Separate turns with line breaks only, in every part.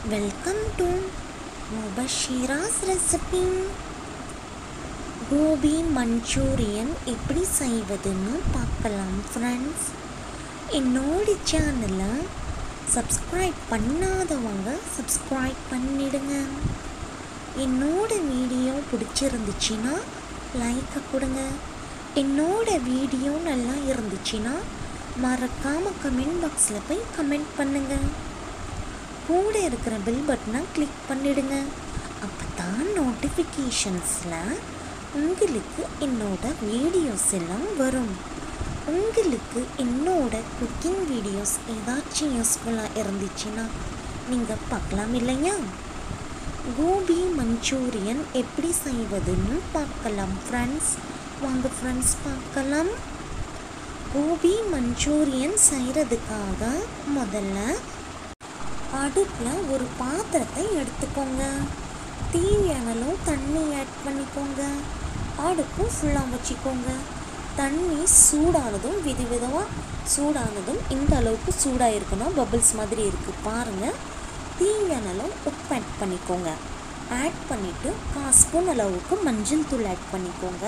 welcome to Mubashira's recipe gobi manchurian எப்படி செய்வதுன்னு பார்க்கலாம் ஃப்ரெண்ட்ஸ் என்னோட சேனலை சப்ஸ்கிரைப் பண்ணாதவங்க சப்ஸ்கிரைப் பண்ணிடுங்க என்னோட வீடியோ பிடிச்சிருந்துச்சின்னா லைக்கை கொடுங்க என்னோட வீடியோ நல்லா இருந்துச்சுன்னா மறக்காமல் கமெண்ட் பாக்ஸில் போய் கமெண்ட் பண்ணுங்கள் கூட இருக்கிற பெல் பட்டனை கிளிக் பண்ணிடுங்க அப்போ தான் நோட்டிஃபிகேஷன்ஸில் உங்களுக்கு என்னோட வீடியோஸ் எல்லாம் வரும் உங்களுக்கு என்னோட குக்கிங் வீடியோஸ் ஏதாச்சும் யூஸ்ஃபுல்லாக இருந்துச்சுன்னா நீங்கள் பார்க்கலாம் இல்லையா கோபி மஞ்சூரியன் எப்படி செய்வதுன்னு பார்க்கலாம் ஃப்ரெண்ட்ஸ் வாங்க ஃப்ரெண்ட்ஸ் பார்க்கலாம் கோபி மஞ்சூரியன் செய்கிறதுக்காக முதல்ல அடுப்பில் ஒரு பாத்திரத்தை எடுத்துக்கோங்க தேவையான அளவு தண்ணி ஆட் பண்ணிக்கோங்க அடுப்பு ஃபுல்லாக வச்சுக்கோங்க தண்ணி சூடானதும் வித விதமாக சூடானதும் இந்த அளவுக்கு சூடாக இருக்கணும் பபிள்ஸ் மாதிரி இருக்குது பாருங்கள் தேவையான அளவு உப்பு ஆட் பண்ணிக்கோங்க ஆட் பண்ணிவிட்டு கால் ஸ்பூன் அளவுக்கு மஞ்சள் தூள் ஆட் பண்ணிக்கோங்க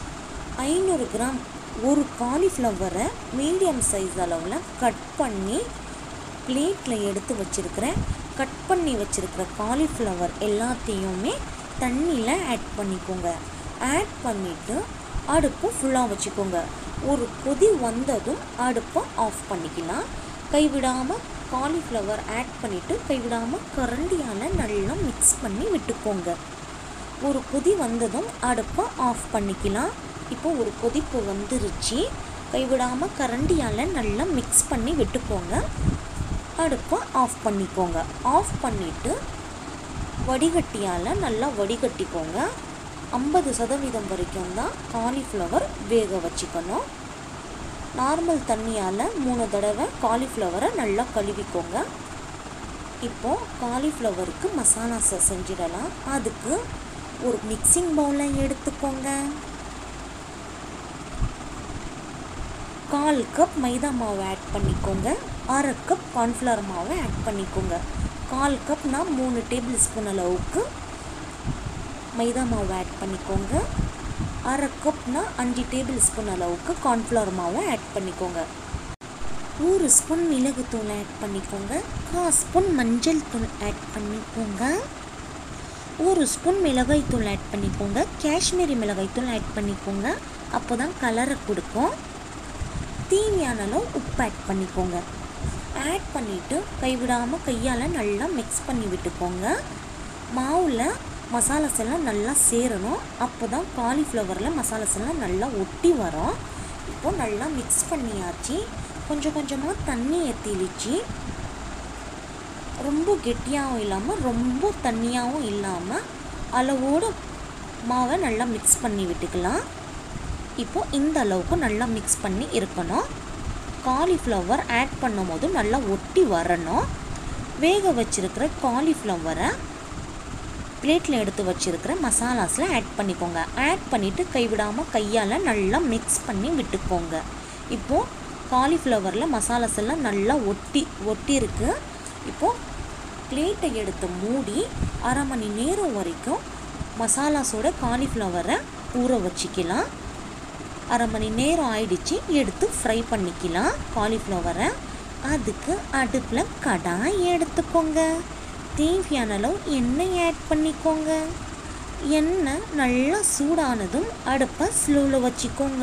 ஐநூறு கிராம் ஒரு காலிஃப்ளவரை மீடியம் சைஸ் அளவில் கட் பண்ணி பிளேட்டில் எடுத்து வச்சுருக்கிறேன் கட் பண்ணி வச்சுருக்கிற காலிஃப்ளவர் எல்லாத்தையுமே தண்ணியில் ஆட் பண்ணிக்கோங்க ஆட் பண்ணிவிட்டு அடுப்பு ஃபுல்லாக வச்சுக்கோங்க ஒரு கொதி வந்ததும் அடுப்பை ஆஃப் பண்ணிக்கலாம் கைவிடாமல் காலிஃப்ளவர் ஆட் பண்ணிவிட்டு கைவிடாமல் கரண்டியால் நல்லா மிக்ஸ் பண்ணி விட்டுக்கோங்க ஒரு கொதி வந்ததும் அடுப்பை ஆஃப் பண்ணிக்கலாம் இப்போ ஒரு கொதிப்பு வந்துருச்சு கைவிடாமல் கரண்டியால் நல்லா மிக்ஸ் பண்ணி விட்டுக்கோங்க அடுப்பை ஆஃப் பண்ணிக்கோங்க ஆஃப் பண்ணிவிட்டு வடிகட்டியால் நல்லா வடிகட்டிக்கோங்க ஐம்பது சதவீதம் வரைக்கும் தான் காலிஃப்ளவர் வேக வச்சுக்கணும் நார்மல் தண்ணியால் மூணு தடவை காலிஃப்ளவரை நல்லா கழுவிக்கோங்க இப்போது காலிஃப்ளவருக்கு மசாலாஸை செஞ்சிடலாம் அதுக்கு ஒரு மிக்சிங் பவுலை எடுத்துக்கோங்க கால் கப் மைதா மாவு ஆட் பண்ணிக்கோங்க அரை கப் கார்ன்ஃப்ளவர் மாவை ஆட் பண்ணிக்கோங்க கால் கப்னா மூணு டேபிள் ஸ்பூன் அளவுக்கு மைதா மாவு ஆட் பண்ணிக்கோங்க அரை கப்னா அஞ்சு டேபிள் ஸ்பூன் அளவுக்கு கார்ன்ஃப்ளவர் மாவை ஆட் பண்ணிக்கோங்க ஒரு ஸ்பூன் மிளகுத்தூள் ஆட் பண்ணிக்கோங்க கால் ஸ்பூன் மஞ்சள் தூள் ஆட் பண்ணிக்கோங்க ஒரு ஸ்பூன் மிளகாய் தூள் ஆட் பண்ணிக்கோங்க காஷ்மீரி மிளகாய் தூள் ஆட் பண்ணிக்கோங்க அப்போ தான் கலரை கொடுக்கும் தேவையான அளவு உப்பு ஆட் பண்ணிக்கோங்க ஆட் பண்ணிவிட்டு கைவிடாமல் கையால் நல்லா மிக்ஸ் பண்ணி விட்டுக்கோங்க மாவில் மசாலாஸ் எல்லாம் நல்லா சேரணும் அப்போ தான் காலிஃப்ளவரில் மசாலாஸ் எல்லாம் நல்லா ஒட்டி வரும் இப்போது நல்லா மிக்ஸ் பண்ணியாச்சு கொஞ்சம் கொஞ்சமாக தண்ணியை தெளித்து ரொம்ப கெட்டியாகவும் இல்லாமல் ரொம்ப தண்ணியாகவும் இல்லாமல் அளவோடு மாவை நல்லா மிக்ஸ் பண்ணி விட்டுக்கலாம் இப்போது இந்த அளவுக்கு நல்லா மிக்ஸ் பண்ணி இருக்கணும் காலிஃப்ளவர் ஆட் பண்ணும் போது நல்லா ஒட்டி வரணும் வேக வச்சுருக்கிற காலிஃப்ளவரை பிளேட்டில் எடுத்து வச்சுருக்கிற மசாலாஸில் ஆட் பண்ணிக்கோங்க ஆட் பண்ணிவிட்டு கைவிடாமல் கையால் நல்லா மிக்ஸ் பண்ணி விட்டுக்கோங்க இப்போது காலிஃப்ளவரில் மசாலாஸ் எல்லாம் நல்லா ஒட்டி ஒட்டியிருக்கு இப்போது பிளேட்டை எடுத்து மூடி அரை மணி நேரம் வரைக்கும் மசாலாஸோட காலிஃப்ளவரை ஊற வச்சுக்கலாம் அரை மணி நேரம் ஆயிடுச்சு எடுத்து ஃப்ரை பண்ணிக்கலாம் காலிஃப்ளவரை அதுக்கு அடுப்பில் கடாய் எடுத்துக்கோங்க தேவையான அளவு எண்ணெய் ஆட் பண்ணிக்கோங்க எண்ணெய் நல்லா சூடானதும் அடுப்பை ஸ்லோவில் வச்சுக்கோங்க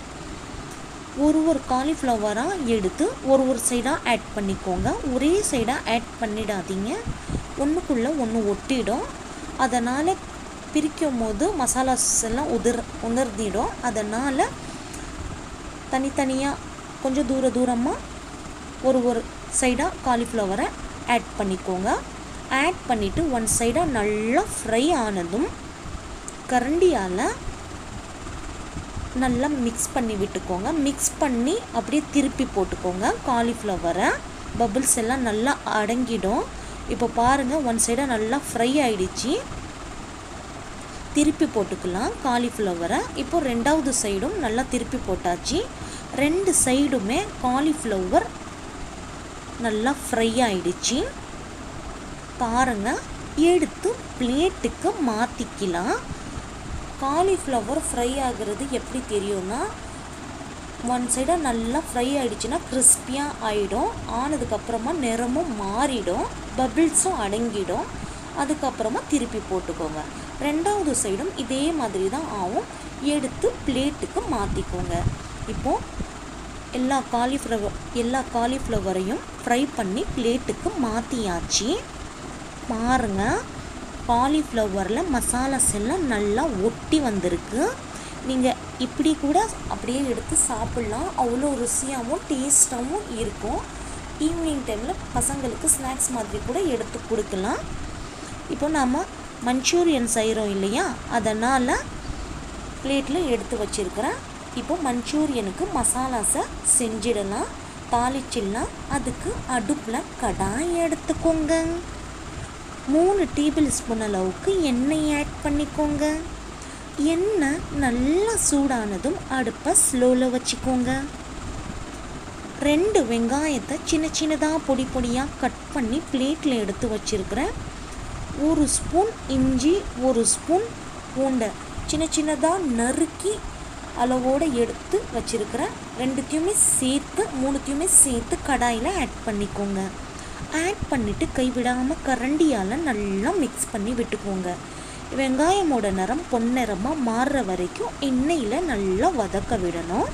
ஒரு ஒரு காலிஃப்ளவராக எடுத்து ஒரு ஒரு சைடாக ஆட் பண்ணிக்கோங்க ஒரே சைடாக ஆட் பண்ணிடாதீங்க ஒன்றுக்குள்ளே ஒன்று ஒட்டிடும் அதனால் பிரிக்கும் போது மசாலாஸ் எல்லாம் உதிர் உணர்ந்திடும் அதனால் தனித்தனியாக கொஞ்சம் தூர தூரமாக ஒரு ஒரு சைடாக காலிஃப்ளவரை ஆட் பண்ணிக்கோங்க ஆட் பண்ணிவிட்டு ஒன் சைடாக நல்லா ஃப்ரை ஆனதும் கரண்டியால் நல்லா மிக்ஸ் பண்ணி விட்டுக்கோங்க மிக்ஸ் பண்ணி அப்படியே திருப்பி போட்டுக்கோங்க காலிஃப்ளவரை பபிள்ஸ் எல்லாம் நல்லா அடங்கிடும் இப்போ பாருங்கள் ஒன் சைடாக நல்லா ஃப்ரை ஆயிடுச்சு திருப்பி போட்டுக்கலாம் காலிஃப்ளவரை இப்போ ரெண்டாவது சைடும் நல்லா திருப்பி போட்டாச்சு ரெண்டு சைடுமே காலிஃப்ளவர் நல்லா ஃப்ரை ஆயிடுச்சு பாருங்கள் எடுத்து பிளேட்டுக்கு மாற்றிக்கலாம் காலிஃப்ளவர் ஃப்ரை ஆகிறது எப்படி தெரியும்னா ஒன் சைடாக நல்லா ஃப்ரை ஆகிடுச்சுன்னா கிறிஸ்பியாக ஆகிடும் ஆனதுக்கப்புறமா நிறமும் மாறிடும் பபிள்ஸும் அடங்கிடும் அதுக்கப்புறமா திருப்பி போட்டுக்கோங்க ரெண்டாவது சைடும் இதே மாதிரி தான் ஆகும் எடுத்து பிளேட்டுக்கு மாற்றிக்கோங்க இப்போது எல்லா காலிஃப்ளவர் எல்லா காலிஃப்ளவரையும் ஃப்ரை பண்ணி பிளேட்டுக்கு மாற்றியாச்சு பாருங்கள் காலிஃப்ளவரில் மசாலாஸ் எல்லாம் நல்லா ஒட்டி வந்திருக்கு நீங்கள் இப்படி கூட அப்படியே எடுத்து சாப்பிட்லாம் அவ்வளோ ருசியாகவும் டேஸ்ட்டாகவும் இருக்கும் ஈவினிங் டைமில் பசங்களுக்கு ஸ்நாக்ஸ் மாதிரி கூட எடுத்து கொடுக்கலாம் இப்போ நாம் மஞ்சூரியன் செய்கிறோம் இல்லையா அதனால் பிளேட்டில் எடுத்து வச்சுருக்கிறேன் இப்போ மஞ்சூரியனுக்கு மசாலாஸை செஞ்சிடலாம் தாளிச்சிடலாம் அதுக்கு அடுப்பில் கடாய் எடுத்துக்கோங்க மூணு டேபிள் ஸ்பூன் அளவுக்கு எண்ணெய் ஆட் பண்ணிக்கோங்க எண்ணெய் நல்லா சூடானதும் அடுப்பை ஸ்லோவில் வச்சுக்கோங்க ரெண்டு வெங்காயத்தை சின்ன சின்னதாக பொடி பொடியாக கட் பண்ணி பிளேட்டில் எடுத்து வச்சுருக்கிறேன் ஒரு ஸ்பூன் இஞ்சி ஒரு ஸ்பூன் பூண்டை சின்ன சின்னதாக நறுக்கி அளவோடு எடுத்து வச்சுருக்கிறேன் ரெண்டுத்தையுமே சேர்த்து மூணுத்தையுமே சேர்த்து கடாயில் ஆட் பண்ணிக்கோங்க ஆட் பண்ணிவிட்டு கைவிடாமல் கரண்டியால் நல்லா மிக்ஸ் பண்ணி விட்டுக்கோங்க வெங்காயமோட நிறம் பொன்னிறமாக மாறுற வரைக்கும் எண்ணெயில் நல்லா வதக்க விடணும்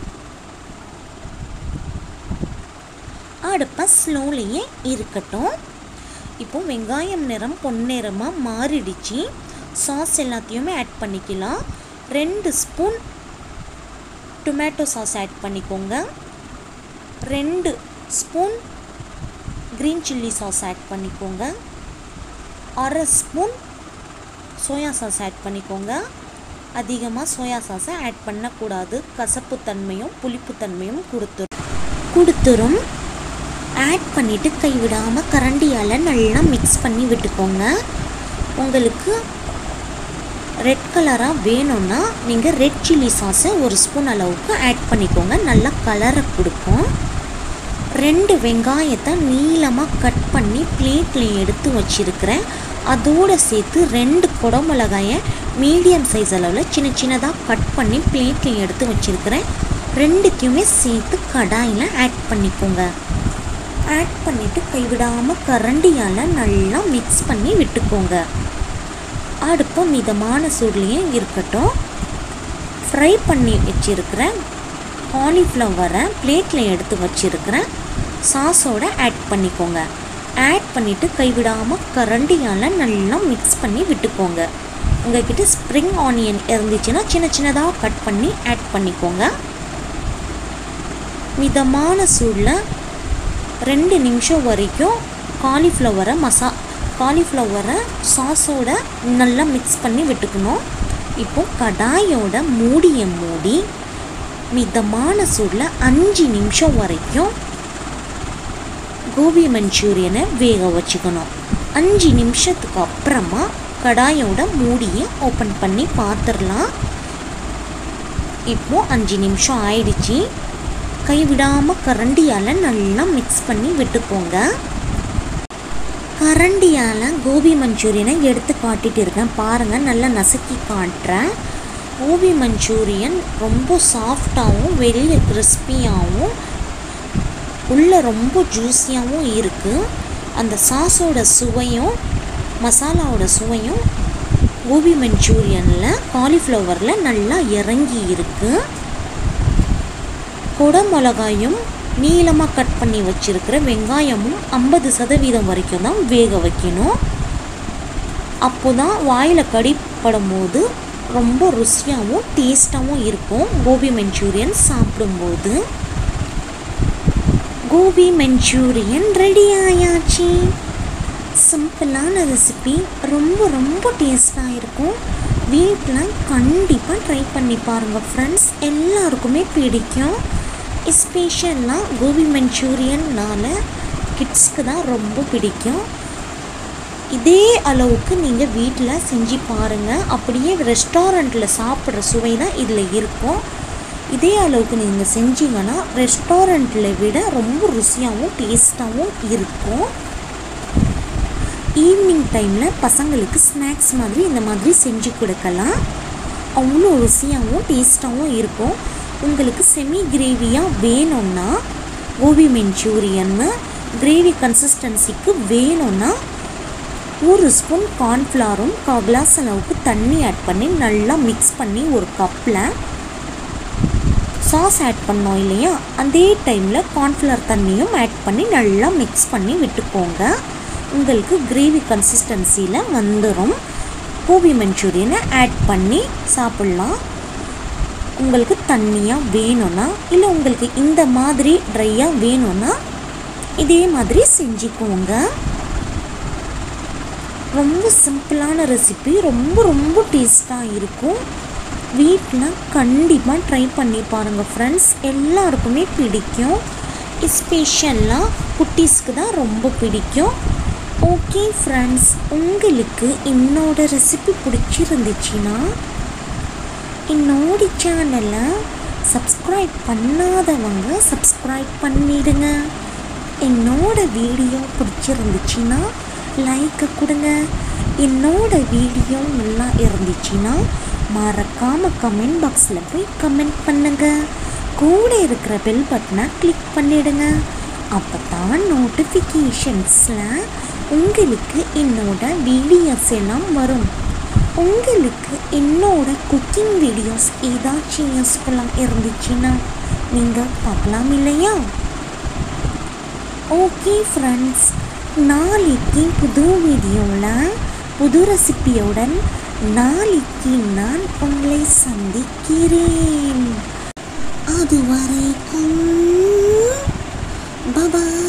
அடுப்பை ஸ்லோலியே இருக்கட்டும் இப்போ வெங்காயம் நிறம் பொன்னிறமாக மாறிடுச்சு சாஸ் எல்லாத்தையுமே ஆட் பண்ணிக்கலாம் ரெண்டு ஸ்பூன் டொமேட்டோ சாஸ் ஆட் பண்ணிக்கோங்க ரெண்டு spoon green chilli sauce add பண்ணிக்கோங்க அரை ஸ்பூன் சோயா சாஸ் ஆட் பண்ணிக்கோங்க அதிகமாக சோயா சாஸை ஆட் பண்ணக்கூடாது கசப்புத்தன்மையும் புளிப்புத்தன்மையும் கொடுத்துரும் கொடுத்துரும் ஆட் பண்ணிவிட்டு கைவிடாமல் கரண்டியால் நல்லா மிக்ஸ் பண்ணி விட்டுக்கோங்க உங்களுக்கு ரெட் கலராக வேணும்னா நீங்கள் ரெட் சில்லி சாஸை ஒரு ஸ்பூன் அளவுக்கு ஆட் பண்ணிக்கோங்க நல்லா கலரை கொடுக்கும் ரெண்டு வெங்காயத்தை நீளமாக கட் பண்ணி பிளேட்டில் எடுத்து வச்சுருக்கிறேன் அதோடு சேர்த்து ரெண்டு குடமிளகாயை மீடியம் சைஸ் அளவில் சின்ன சின்னதாக கட் பண்ணி பிளேட்டில் எடுத்து வச்சுருக்கிறேன் ரெண்டுத்தையுமே சேர்த்து கடாயில் ஆட் பண்ணிக்கோங்க ஆட் பண்ணிவிட்டு கைவிடாமல் கரண்டியால் நல்லா மிக்ஸ் பண்ணி விட்டுக்கோங்க அடுப்பு மிதமான சூட்லேயே இருக்கட்டும் ஃப்ரை பண்ணி வச்சுருக்கிறேன் காலிஃப்ளவரை பிளேட்டில் எடுத்து வச்சுருக்கிறேன் சாஸோட ஆட் பண்ணிக்கோங்க ஆட் பண்ணிவிட்டு கைவிடாமல் கரண்டியால் நல்லா மிக்ஸ் பண்ணி விட்டுக்கோங்க உங்கள்கிட்ட ஸ்ப்ரிங் ஆனியன் இருந்துச்சுன்னா சின்ன சின்னதாக கட் பண்ணி ஆட் பண்ணிக்கோங்க மிதமான சூடில் ரெண்டு நிமிஷம் வரைக்கும் காலிஃப்ளவரை மசா காலிஃப்ளவரை சாஸோட நல்லா மிக்ஸ் பண்ணி விட்டுக்கணும் இப்போது கடாயோட மூடியை மூடி மிதமான சூடில் அஞ்சு நிமிஷம் வரைக்கும் கோபி மஞ்சூரியனை வேக வச்சுக்கணும் அஞ்சு நிமிஷத்துக்கு அப்புறமா கடாயோட மூடியை ஓப்பன் பண்ணி பார்த்துடலாம் இப்போது அஞ்சு நிமிஷம் ஆயிடுச்சு கைவிடாமல் கரண்டியால் நல்லா மிக்ஸ் பண்ணி விட்டுக்கோங்க கரண்டியால் கோபி மஞ்சூரியனை எடுத்து காட்டிட்டு இருக்கேன் பாருங்கள் நல்லா நசுக்கி காட்டுறேன் கோபி மஞ்சூரியன் ரொம்ப சாஃப்டாகவும் வெளியில் கிறிஸ்பியாகவும் உள்ளே ரொம்ப ஜூஸியாகவும் இருக்குது அந்த சாஸோட சுவையும் மசாலாவோட சுவையும் கோபி மஞ்சூரியனில் காலிஃப்ளவரில் நல்லா இறங்கி இருக்குது குடமிளகாயும் நீளமாக கட் பண்ணி வச்சுருக்கிற வெங்காயமும் ஐம்பது சதவீதம் வரைக்கும் தான் வேக வைக்கணும் அப்போ தான் வாயில் கடிப்படும் போது ரொம்ப ருசியாகவும் டேஸ்ட்டாகவும் இருக்கும் கோபி மஞ்சூரியன் சாப்பிடும்போது கோபி மஞ்சூரியன் ரெடி ஆயாச்சு சிம்பிளான ரெசிபி ரொம்ப ரொம்ப டேஸ்ட்டாக இருக்கும் வீட்டில் கண்டிப்பாக ட்ரை பண்ணி பாருங்கள் ஃப்ரெண்ட்ஸ் எல்லாருக்குமே பிடிக்கும் எஸ்பெஷலாக கோபி மஞ்சூரியன்னால கிட்ஸ்க்கு தான் ரொம்ப பிடிக்கும் இதே அளவுக்கு நீங்கள் வீட்டில் செஞ்சு பாருங்கள் அப்படியே ரெஸ்டாரண்ட்டில் சாப்பிட்ற சுவை தான் இதில் இருக்கும் இதே அளவுக்கு நீங்கள் செஞ்சீங்கன்னா ரெஸ்டாரண்ட்டில் விட ரொம்ப ருசியாகவும் டேஸ்ட்டாகவும் இருக்கும் ஈவினிங் டைமில் பசங்களுக்கு ஸ்நாக்ஸ் மாதிரி இந்த மாதிரி செஞ்சு கொடுக்கலாம் அவ்வளோ ருசியாகவும் டேஸ்ட்டாகவும் இருக்கும் உங்களுக்கு செமி கிரேவியாக வேணும்னா கோபி மஞ்சூரியன்னு கிரேவி கன்சிஸ்டன்சிக்கு வேணும்னா ஒரு ஸ்பூன் கார்ன்ஃப்ளவரும் கால் கிளாஸ் அளவுக்கு தண்ணி ஆட் பண்ணி நல்லா மிக்ஸ் பண்ணி ஒரு கப்பில் சாஸ் ஆட் பண்ணோம் இல்லையா அதே டைமில் கார்ன்ஃப்ளவர் தண்ணியும் ஆட் பண்ணி நல்லா மிக்ஸ் பண்ணி விட்டுக்கோங்க உங்களுக்கு கிரேவி கன்சிஸ்டன்சியில் வந்துடும் கோபி மஞ்சூரியனை ஆட் பண்ணி சாப்பிட்லாம் உங்களுக்கு தண்ணியாக வேணும்னா இல்லை உங்களுக்கு இந்த மாதிரி ட்ரையாக வேணும்னா இதே மாதிரி செஞ்சுக்கோங்க ரொம்ப சிம்பிளான ரெசிபி ரொம்ப ரொம்ப டேஸ்ட்டாக இருக்கும் வீட்டில் கண்டிப்பாக ட்ரை பண்ணி பாருங்கள் ஃப்ரெண்ட்ஸ் எல்லாருக்குமே பிடிக்கும் எஸ்பெஷலாக குட்டீஸ்க்கு தான் ரொம்ப பிடிக்கும் ஓகே ஃப்ரெண்ட்ஸ் உங்களுக்கு என்னோட ரெசிபி பிடிச்சிருந்துச்சுன்னா என்னோட சேனலை சப்ஸ்கிரைப் பண்ணாதவங்க சப்ஸ்கிரைப் பண்ணிடுங்க என்னோட வீடியோ பிடிச்சிருந்துச்சுன்னா லைக்கை கொடுங்க என்னோட வீடியோ நல்லா இருந்துச்சுன்னா மறக்காமல் கமெண்ட் பாக்ஸில் போய் கமெண்ட் பண்ணுங்க கூட இருக்கிற பெல் பட்டனை கிளிக் பண்ணிடுங்க அப்போ தான் நோட்டிஃபிகேஷன்ஸில் உங்களுக்கு என்னோட வீடியோஸ் எல்லாம் வரும் உங்களுக்கு என்னோட குக்கிங் வீடியோஸ் ஏதாச்சும் யூஸ்ஃபுல்லாக இருந்துச்சுன்னா நீங்கள் பார்க்கலாம் இல்லையா ஓகே ஃப்ரெண்ட்ஸ் நாளைக்கு புது வீடியோவில் புது ரெசிபியுடன் நாளைக்கு நான் உங்களை சந்திக்கிறேன் அதுவரைக்கும் பபாய்